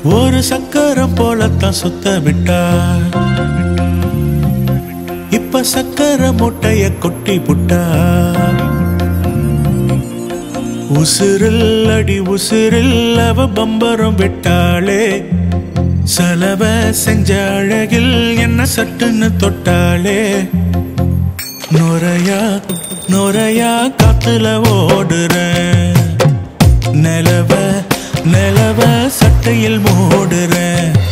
ஒரு சக்கரம் போலத்தான் சுத்த விட்டா இப்ப சக்கர மூட்டைய கொட்டி புட்டா உசுரில் அடி உசுரில் அவ பம்பரம் விட்டாளே செலவ செஞ்ச அழகில் என்ன சட்டுன்னு தொட்டாளே நுரையா நுரையா காத்துல ஓடுறேன் நிலவ நிலவ சட்டையில் மூடுறேன்